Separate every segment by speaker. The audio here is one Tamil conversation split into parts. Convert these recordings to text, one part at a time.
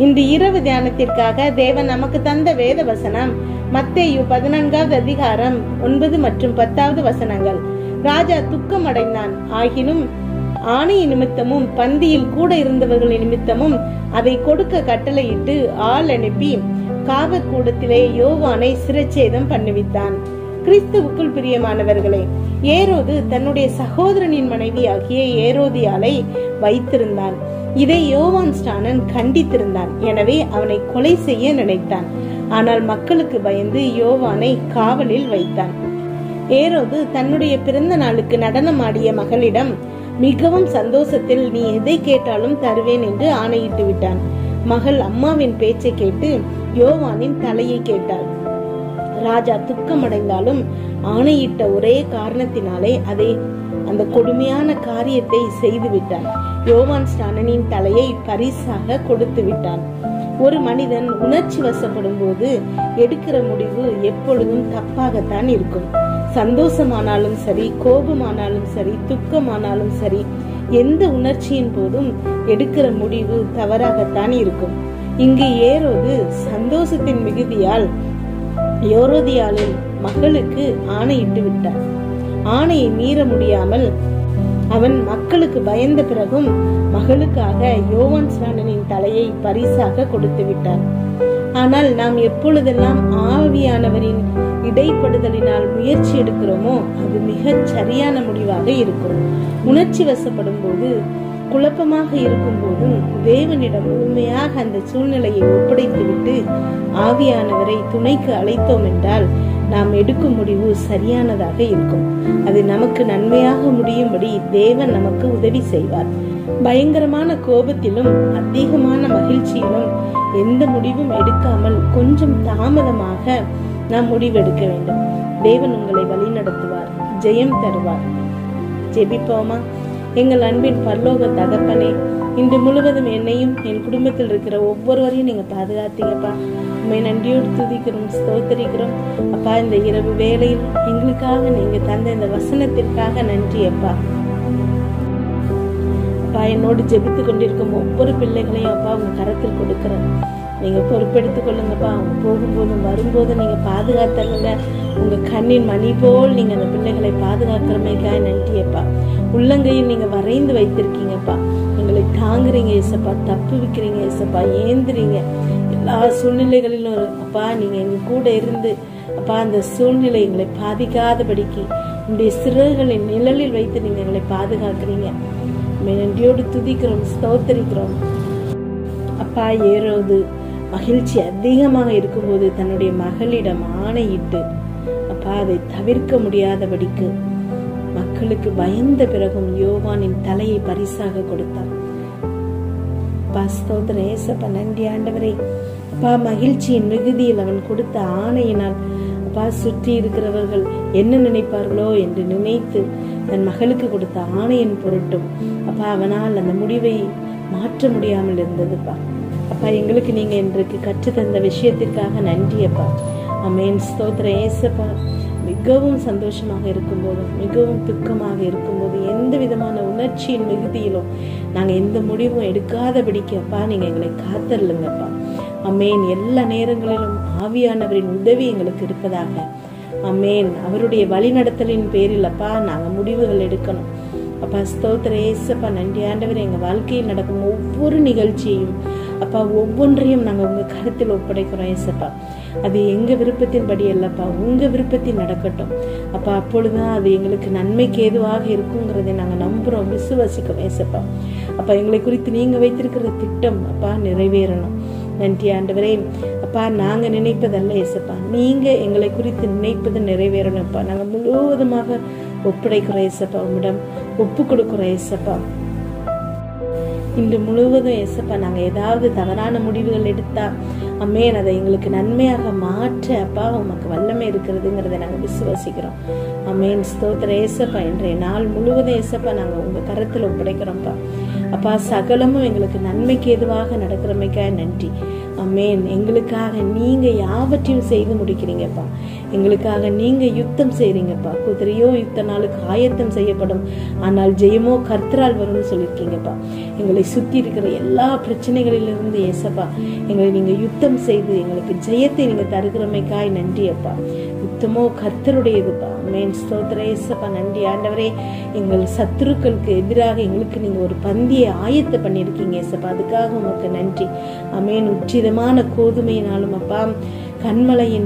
Speaker 1: இன்று இரவு தியானத்திற்காக தேவன் நமக்கு தந்த வேத வசனம் மத்தேயு பதினான்காவது அதிகாரம் ஒன்பது மற்றும் பத்தாவது வசனங்கள் ராஜா துக்கம் அடைந்தான் ஆகினும் ஆணை நிமித்தமும் பந்தியில் கூட இருந்தவர்களின் நிமித்தமும் அதை கொடுக்க கட்டளையிட்டு ஆள் அனுப்பி காவற்கூடத்திலே யோவானை சிரச்சேதம் பண்ணுவித்தான் கிறிஸ்துவுக்குள் பிரியமானவர்களே ஏரோது தன்னுடைய சகோதரனின் மனைவியாகிய ஏரோதியாலை வைத்திருந்தான் இதை யோவான் ஸ்டானன் கண்டித்திருந்தான் எனவே அவனை கொலை செய்ய நினைத்தான் ஆனால் மக்களுக்கு பயந்து யோவானை காவலில் வைத்தான் ஏரோது தன்னுடைய பிறந்த நாளுக்கு நடனமாடிய மகளிடம் மிகவும் சந்தோஷத்தில் நீ எதை கேட்டாலும் தருவேன் என்று ஆணையிட்டு விட்டான் மகள் அம்மாவின் பேச்சை கேட்டு யோவானின் தலையை கேட்டாள் ராஜா துக்கமடைந்தாலும் ஆணையிட்ட ஒரே காரணத்தினாலே அதை அந்த கொடுமையான காரியத்தை செய்து விட்டான் யோவான் ஸ்டானனின் தலையை பரிசாக கொடுத்து விட்டான் ஒரு மனிதன் உணர்ச்சி வசப்படும் போது எடுக்கிற முடிவு எப்பொழுதும் தப்பாகத்தான் இருக்கும் சந்தோஷமானாலும் சரி கோபமானாலும் சரி துக்கமானாலும் சரி எந்த உணர்ச்சியின் போதும் எடுக்கிற முடிவு தவறாகத்தான் இருக்கும் இங்கு ஏரோது சந்தோஷத்தின் மிகுதியால் யோரோதியாளின் மகளுக்கு ஆணையிட்டு விட்டார் ஆணையை மீற முடியாமல் அவன் மக்களுக்கு பயந்த பிறகும் மகளுக்காக யோவான் ஸ்நானனின் தலையை பரிசாக கொடுத்து விட்டார் ஆனால் நாம் எப்பொழுதெல்லாம் ஆவியானவரின் இடைப்படுதலினால் முயற்சி எடுக்கிறோமோ அது மிகச் சரியான முடிவாக இருக்கும் உணர்ச்சி வசப்படும் போது குழப்பமாக இருக்கும் போதும் தேவனிடம் முழுமையாக அந்த சூழ்நிலையை ஒப்படைத்துவிட்டு ஆவியானவரை துணைக்கு அழைத்தோம் என்றால் நாம் எடுக்கும் முடிவு சரியானதாக இருக்கும் அது நமக்கு நன்மையாக முடியும்படி தேவன் நமக்கு உதவி செய்வார் பயங்கரமான கோபத்திலும் அதிகமான மகிழ்ச்சியிலும் எந்த முடிவும் எடுக்காமல் கொஞ்சம் தாமதமாக நாம் முடிவெடுக்க வேண்டும் தேவன் உங்களை வழி நடத்துவார் ஜெயம் தருவார் ஜெபிப்போமா எங்கள் அன்பின் பரலோக தகப்பனே இன்று முழுவதும் என்னையும் என் குடும்பத்தில் இருக்கிற ஒவ்வொருவரையும் நீங்க பாதுகாத்தீங்கப்பா உண்மை நன்றியோடு துதிக்கிறோம் ஸ்தோத்தரிக்கிறோம் அப்பா இந்த இரவு வேளையில் எங்களுக்காக நீங்க தந்த இந்த வசனத்திற்காக நன்றி அப்பா அப்பா என்னோடு ஜெபித்து கொண்டிருக்கும் ஒவ்வொரு பிள்ளைகளையும் அப்பா உங்க கரத்தில் கொடுக்கிறேன் நீங்க பொறுப்பெடுத்துக் கொள்ளுங்கப்பா அவங்க போகும்போதும் வரும்போதும் நீங்க பாதுகாத்தருங்க உங்க கண்ணின் மணி போல் நீங்க அந்த பிள்ளைகளை பாதுகாக்கிறமைக்காக நன்றியப்பா உள்ளங்கையில் நீங்க வரைந்து வைத்திருக்கீங்கப்பா எங்களை தாங்குறீங்க ஏசப்பா தப்பு வைக்கிறீங்க ஏசப்பா ஏந்துறீங்க எல்லா சூழ்நிலைகளிலும் அப்பா நீங்க எங்க கூட இருந்து அப்பா அந்த சூழ்நிலை எங்களை பாதிக்காதபடிக்கு உங்களுடைய சிறகுகளின் நிழலில் வைத்து நீங்க எங்களை பாதுகாக்கிறீங்க நன்றியோடு துதிக்கிறோம் ஸ்தோத்தரிக்கிறோம் அப்பா ஏறோது மகிழ்ச்சி அதிகமாக இருக்கும்போது தன்னுடைய மகளிடம் ஆணையிட்டு அப்பா அதை தவிர்க்க முடியாதபடிக்கு மக்களுக்கு பயந்த பிறகும் யோவானின் தலையை பரிசாக கொடுத்தார் அப்பா ஸ்தோத்திரம் ஏசப்பா நன்றி ஆண்டவரே அப்பா மகிழ்ச்சியின் மிகுதியில் அவன் கொடுத்த ஆணையினால் அப்பா சுற்றி இருக்கிறவர்கள் என்ன நினைப்பார்களோ என்று நினைத்து தன் மகளுக்கு கொடுத்த ஆணையின் பொருட்டும் அப்பா அவனால் அந்த முடிவை மாற்ற முடியாமல் இருந்ததுப்பா அப்பா எங்களுக்கு நீங்க இன்றைக்கு கற்று தந்த விஷயத்திற்காக நன்றி அப்பா அமேன் ஸ்தோத்திர ஏசப்பா மிகவும் சந்தோஷமாக இருக்கும்போதும் மிகவும் துக்கமாக இருக்கும்போது எந்த விதமான உணர்ச்சியின் மிகுதியிலும் நாங்கள் எந்த முடிவும் எடுக்காதபடிக்கு அப்பா நீங்கள் எங்களை காத்தருளுங்கப்பா அமேன் எல்லா நேரங்களிலும் ஆவியானவரின் உதவி எங்களுக்கு இருப்பதாக அமேன் அவருடைய வழிநடத்தலின் பேரில் அப்பா நாங்கள் முடிவுகள் எடுக்கணும் அப்பா ஸ்தோத்திர ஏசப்பா நன்றி ஆண்டவர் எங்கள் வாழ்க்கையில் நடக்கும் ஒவ்வொரு நிகழ்ச்சியையும் அப்பா ஒவ்வொன்றையும் நாங்கள் உங்கள் கருத்தில் ஒப்படைக்கிறோம் ஏசப்பா அது எங்கள் விருப்பத்தின்படி அல்லப்பா உங்கள் விருப்பத்தில் நடக்கட்டும் அப்பா அப்பொழுதுதான் அது எங்களுக்கு நன்மைக்கு ஏதுவாக இருக்குங்கிறதை நாங்கள் நம்புகிறோம் விசுவாசிக்கிறோம் ஏசப்பா அப்பா எங்களை குறித்து நீங்கள் வைத்திருக்கிற திட்டம் அப்பா நிறைவேறணும் நன்றி ஆண்டவரே அப்பா நாங்க நினைப்பதல்ல ஏசப்பா நீங்க எங்களை குறித்து நினைப்பது நிறைவேறணும்ப்பா நாங்க முழுவதுமாக ஒப்படைக்கிறோம் ஏசப்பா உம்மிடம் ஒப்பு கொடுக்கிறோம் ஏசப்பா இன்று முழுவதும் ஏசப்பா நாங்க ஏதாவது தவறான முடிவுகள் எடுத்தா அம்மேன் அதை எங்களுக்கு நன்மையாக மாற்ற அப்பா உமக்கு வல்லமை இருக்கிறதுங்கிறத நாங்க விசுவாசிக்கிறோம் அம்மேன் ஸ்தோத்திர ஏசப்பா இன்றைய நாள் முழுவதும் ஏசப்பா நாங்க உங்க கரத்துல ஒப்படைக்கிறோம்ப்பா அப்பா சகலமும் எங்களுக்கு நன்மைக்கு எதுவாக நடக்கிறமைக்காக நன்றி அமேன் எங்களுக்காக நீங்க யாவற்றையும் செய்து முடிக்கிறீங்கப்பா எங்களுக்காக நீங்க யுத்தம் செய்றீங்கப்பா குதிரையோ யுத்த நாளுக்கு ஆயத்தம் செய்யப்படும் ஆனால் ஜெயமோ கர்த்தரால் வரும்னு சொல்லியிருக்கீங்கப்பா எங்களை சுத்தி இருக்கிற எல்லா பிரச்சனைகளிலிருந்து ஏசப்பா எங்களை நீங்க யுத்தம் செய்து எங்களுக்கு ஜெயத்தை நீங்க தருகிறமைக்காய் நன்றி அப்பா யுத்தமோ கர்த்தருடையதுப்பா மேன் ஸ்தோத்திர ஏசப்பா நன்றி ஆண்டவரே எங்கள் சத்துருக்களுக்கு எதிராக எங்களுக்கு நீங்க ஒரு பந்தியை ஆயத்த பண்ணியிருக்கீங்க ஏசப்பா அதுக்காக உமக்கு நன்றி அமேன் உச்சிதமான கோதுமையினாலும் அப்பா கண்மலையின்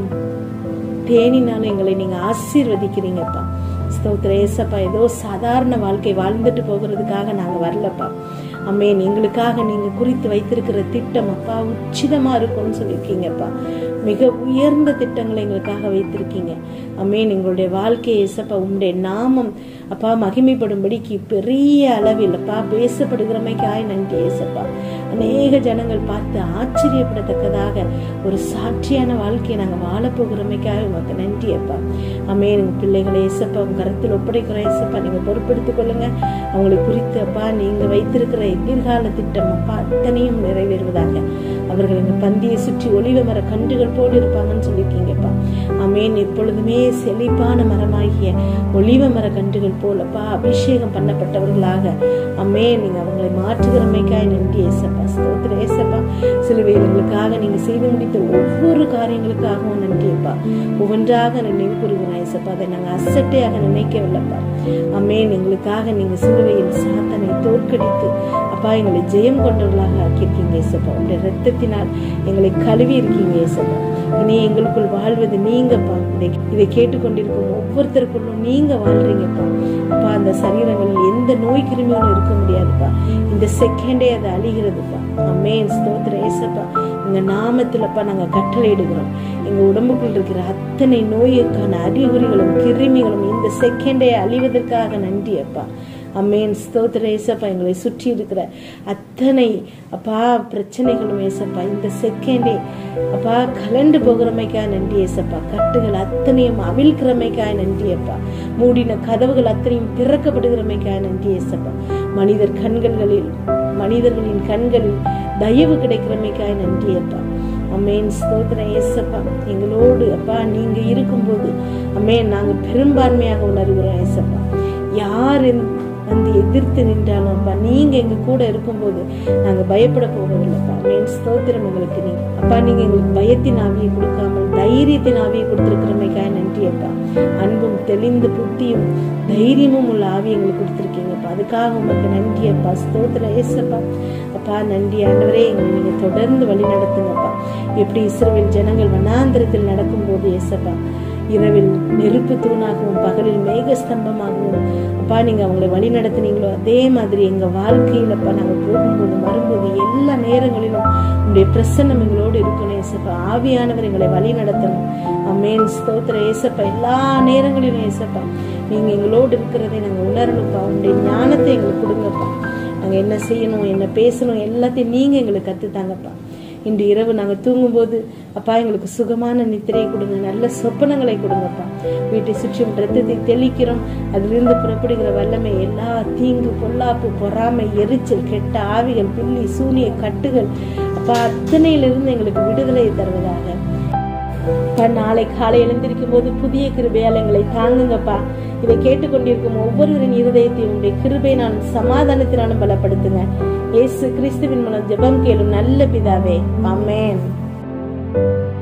Speaker 1: தேனினாலும் எங்களை நீங்க ஆசீர்வதிக்கிறீங்கப்பா ஸ்தோத்திர ஏசப்பா ஏதோ சாதாரண வாழ்க்கை வாழ்ந்துட்டு போகிறதுக்காக நாங்க வரலப்பா அம்மேன் எங்களுக்காக நீங்க குறித்து வைத்திருக்கிற திட்டம் அப்பா உச்சிதமா இருக்கும்னு சொல்லியிருக்கீங்கப்பா மிக உயர்ந்த திட்டங்களை எங்களுக்காக வைத்திருக்கீங்க அம்மேன் எங்களுடைய வாழ்க்கையை ஏசப்பா உங்களுடைய நாமம் அப்பா மகிமைப்படும்படிக்கு பெரிய அளவில் அப்பா பேசப்படுகிறமைக்காய் நன்றி ஏசப்பா அநேக ஜனங்கள் பார்த்து ஆச்சரியப்படத்தக்கதாக ஒரு சாட்சியான வாழ்க்கையை நாங்கள் வாழப்போகிறமைக்காக உமக்கு நன்றி அப்பா அம்மேன் எங்கள் பிள்ளைகளை ஏசப்பா உங்க கருத்தில் ஒப்படைக்கிறோம் ஏசப்பா நீங்க பொறுப்பெடுத்துக் கொள்ளுங்க அவங்களை குறித்து அப்பா நீங்க வைத்திருக்கிற எதிர்கால திட்டம் அப்பா அத்தனையும் நிறைவேறுவதாக அவர்கள் இந்த பந்தியை சுற்றி ஒளிவ மர கன்றுகள் போல் இருப்பாங்கன்னு சொல்லியிருக்கீங்கப்பா அமேன் எப்பொழுதுமே செழிப்பான மரமாகிய ஒளிவ மர கன்றுகள் போலப்பா அபிஷேகம் பண்ணப்பட்டவர்களாக அம்மே நீங்க அவங்களை மாற்றுகிறமைக்காய் நன்றி ஏசப்பா ஸ்தோத்திர ஏசப்பா சிலுவையில் எங்களுக்காக நீங்க செய்து முடித்த ஒவ்வொரு காரியங்களுக்காகவும் நன்றியப்பா ஒவ்வொன்றாக நினைவு கூறுகிறோம் ஏசப்பா அதை நாங்க அசட்டையாக நினைக்கவில்லைப்பா அம்மேன் எங்களுக்காக நீங்க சிலுவையில் சாத்தனை தோற்கடித்து அப்பா எங்களை ஜெயம் கொண்டவர்களாக ஆக்கியிருக்கீங்க ஏசப்பா உங்களுடைய ரத்தத்தினால் எங்களை கழுவி இருக்கீங்க ஏசப்பா இனி எங்களுக்குள் வாழ்வது நீங்கப்பா இதை இதை கேட்டுக்கொண்டிருக்கும் ஒவ்வொருத்தருக்குள்ளும் நீங்க வாழ்றீங்கப்பா அப்பா அந்த சரீரங்களில் எந்த நோய் கிருமியும் இருக்க முடியாதுப்பா இந்த செகண்டே அது அழிகிறதுப்பா அம்மேன் ஸ்தோத்திர ஏசப்பா எங்க நாமத்துலப்பா நாங்க கட்டளையிடுகிறோம் எங்க உடம்புக்குள் இருக்கிற அத்தனை நோய்க்கான அறிகுறிகளும் கிருமிகளும் இந்த செகண்டே அழிவதற்காக நன்றி அப்பா அம்மேன் ஸ்தோத்திர ஏசப்பா எங்களை சுற்றி இருக்கிற அத்தனை அப்பா பிரச்சனைகளும் ஏசப்பா இந்த செகண்டே அப்பா கலண்டு போகிறமைக்காக நன்றி ஏசப்பா கட்டுகள் அத்தனையும் அவிழ்க்கிறமைக்காக நன்றி அப்பா மூடின கதவுகள் அத்தனையும் திறக்கப்படுகிறமைக்காக நன்றி ஏசப்பா மனிதர் கண்களில் மனிதர்களின் கண்களில் தயவு கிடைக்கிறமைக்காக நன்றி அப்பா அம்மேன் ஸ்தோத்திரம் ஏசப்பா எங்களோடு அப்பா நீங்க இருக்கும்போது அம்மேன் நாங்க பெரும்பான்மையாக உணர்கிறோம் ஏசப்பா யார் வந்து எதிர்த்து நின்றாலும் அப்பா நீங்க எங்க கூட இருக்கும்போது நாங்க பயப்பட போவதில்லைப்பா மேன் ஸ்தோத்திரம் எங்களுக்கு நீங்க அப்பா நீங்க எங்களுக்கு பயத்தின் ஆவியை கொடுக்காமல் தைரியத்தின் ஆவியை கொடுத்திருக்கிறமைக்காக நன்றி அப்பா அன்பும் தெளிந்த புத்தியும் தைரியமும் உள்ள ஆவி எங்களுக்கு கொடுத்துருக்கீங்கப்பா அதுக்காக உங்களுக்கு நன்றி அப்பா ஸ்தோத்திர ஏசப்பா அப்பா நன்றி ஆண்டவரே எங்களை நீங்க தொடர்ந்து வழி நடத்துங்கப்பா எப்படி இஸ்ரவேல் ஜனங்கள் வனாந்திரத்தில் நடக்கும்போது ஏசப்பா இரவில் நெருப்பு தூணாகவும் பகலில் மேக ஸ்தம்பமாகவும் அப்பா நீங்க அவங்களை வழி நடத்துனீங்களோ அதே மாதிரி எங்க வாழ்க்கையிலப்பா நாங்க போகும்போது வரும்போது எல்லா நேரங்களிலும் உங்களுடைய பிரசன்னம் எங்களோடு இருக்கணும் ஏசப்பா ஆவியானவர் எங்களை வழி நடத்தணும் அம்மேன் ஸ்தோத்திர ஏசப்பா எல்லா நேரங்களிலும் ஏசப்பா நீங்க எங்களோடு இருக்கிறதை நாங்க உணரணும்ப்பா உங்களுடைய ஞானத்தை எங்களுக்கு கொடுங்கப்பா நாங்க என்ன செய்யணும் என்ன பேசணும் எல்லாத்தையும் நீங்க எங்களுக்கு கத்துத்தாங்கப்பா இன்று இரவு நாங்கள் தூங்கும்போது அப்பா எங்களுக்கு சுகமான நித்திரையை கொடுங்க நல்ல சொப்பனங்களை கொடுங்கப்பா வீட்டை சுற்றும் ரத்தத்தை தெளிக்கிறோம் அதிலிருந்து புறப்படுகிற வல்லமை எல்லா தீங்கு பொல்லாப்பு பொறாமை எரிச்சல் கெட்ட ஆவிகள் பில்லி சூனிய கட்டுகள் அப்பா அத்தனையிலிருந்து எங்களுக்கு விடுதலை தருவதாக அப்பா நாளை காலை எழுந்திருக்கும் போது புதிய கிருபையால் எங்களை தாங்குங்கப்பா இதை கேட்டுக்கொண்டிருக்கும் ஒவ்வொருவரின் இருதயத்தையும் உங்களுடைய கிருபையினாலும் சமாதானத்தினாலும் பலப்படுத்துங்க இயேசு கிறிஸ்துவின் மூலம் ஜெபம் கேளும் நல்ல பிதாவே ஆமென்